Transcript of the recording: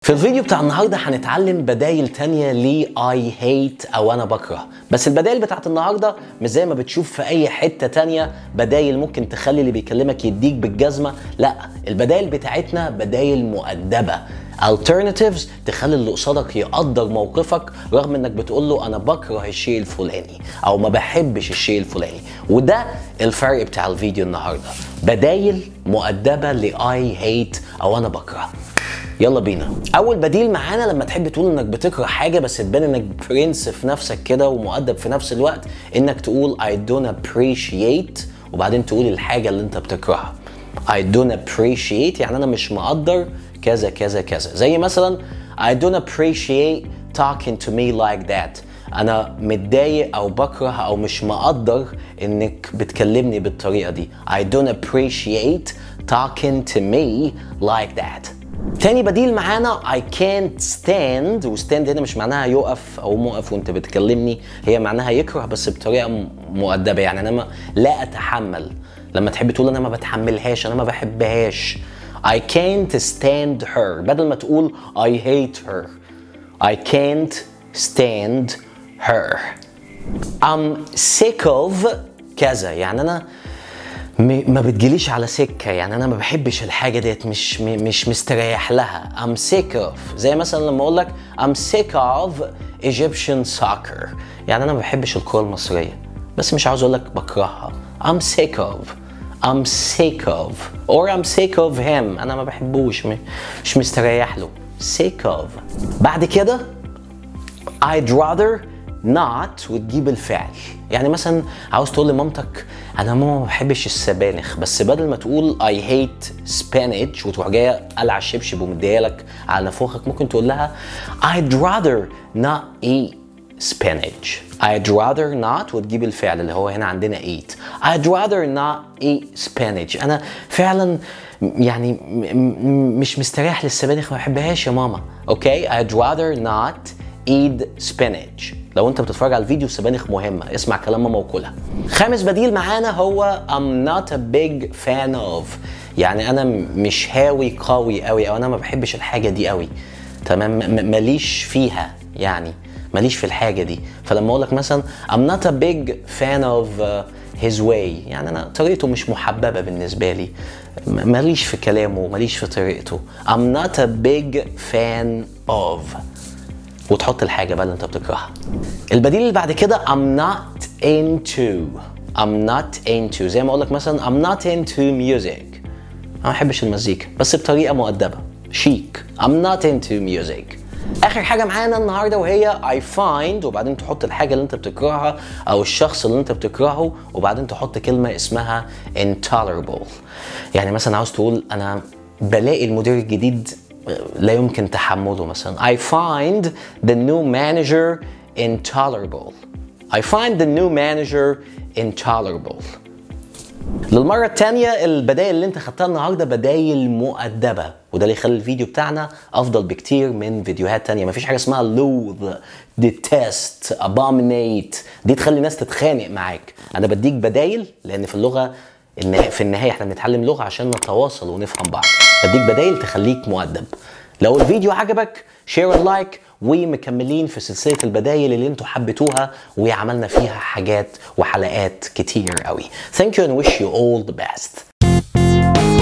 في الفيديو بتاع النهارده هنتعلم بدايل تانية ل I hate او انا بكره بس البدايل بتاعت النهارده مش زي ما بتشوف في اي حتة تانية بدايل ممكن تخلي اللي بيكلمك يديك بالجزمة لا البدايل بتاعتنا بدايل مؤدبة alternatives تخلي اللي قصادك يقدر موقفك رغم انك بتقول له انا بكره الشيء الفلاني او ما بحبش الشيء الفلاني وده الفرق بتاع الفيديو النهارده بدايل مؤدبة ل I hate او انا بكره يلا بينا اول بديل معانا لما تحب تقول انك بتكره حاجه بس تبان انك برنس في نفسك كده ومؤدب في نفس الوقت انك تقول I don't appreciate وبعدين تقول الحاجه اللي انت بتكرهها I don't appreciate يعني انا مش مقدر كذا كذا كذا زي مثلا I don't appreciate talking to me like that انا متضايق او بكره او مش مقدر انك بتكلمني بالطريقه دي I don't appreciate talking to me like that تاني بديل معانا I can't stand وستاند هنا مش معناها يقف او موقف وانت بتكلمني هي معناها يكره بس بطريقه م- مؤدبه يعني انا ما لا اتحمل لما تحب تقول انا ما بتحملهاش انا ما بحبهاش I can't stand her بدل ما تقول I hate her I can't stand her I'm sick of كذا يعني انا م- ما بتجيليش على سكه يعني انا ما بحبش الحاجه ديت مش م- مش مستريح لها I'm sick of زي مثلا لما اقول لك I'm sick of Egyptian soccer يعني انا ما بحبش الكره المصريه بس مش عاوز اقول لك بكرهها I'm sick of I'm sick of or I'm sick of him انا ما بحبوش م- مش مستريح له sick of بعد كده I'd rather not وتجيب الفعل يعني مثلا عاوز تقول لمامتك انا ماما ما بحبش السبانخ بس بدل ما تقول I hate spinach وتروح جايه قلع الشبشب ومديها لك على نافوخك ممكن تقول لها I'd rather not eat spinach I'd rather not وتجيب الفعل اللي هو هنا عندنا eat I'd rather not eat spinach انا فعلا يعني م- م- مش مستريح للسبانخ ما بحبهاش يا ماما اوكي I'd rather not eat spinach لو انت بتتفرج على الفيديو السبانخ مهمة اسمع كلام ماما وكلها خامس بديل معانا هو I'm not a big fan of يعني انا م- مش هاوي قوي قوي او انا ما بحبش الحاجة دي قوي تمام م- م- ماليش فيها يعني ماليش في الحاجة دي فلما اقول لك مثلا I'm not a big fan of uh, his way يعني انا طريقته مش محببة بالنسبة لي م- ماليش في كلامه ماليش في طريقته I'm not a big fan of وتحط الحاجة بقى اللي انت بتكرهها. البديل اللي بعد كده I'm not into I'm not into زي ما اقول لك مثلا I'm not into music انا ما بحبش المزيكا بس بطريقة مؤدبة شيك I'm not into music اخر حاجة معانا النهاردة وهي I find وبعدين تحط الحاجة اللي انت بتكرهها او الشخص اللي انت بتكرهه وبعدين تحط كلمة اسمها intolerable يعني مثلا عاوز تقول انا بلاقي المدير الجديد لا يمكن تحمله مثلا I find the new manager intolerable I find the new manager intolerable للمرة التانية البدايل اللي انت خدتها النهاردة بدايل مؤدبة وده اللي يخلي الفيديو بتاعنا افضل بكتير من فيديوهات تانية مفيش حاجة اسمها loathe detest abominate دي تخلي الناس تتخانق معاك انا بديك بدايل لان في اللغة النها- في النهاية احنا بنتعلم لغة عشان نتواصل ونفهم بعض بديك بدايل تخليك مؤدب لو الفيديو عجبك شير لايك ومكملين في سلسلة البدايل اللي انتوا حبيتوها وعملنا فيها حاجات وحلقات كتير قوي. Thank you and wish you all the best.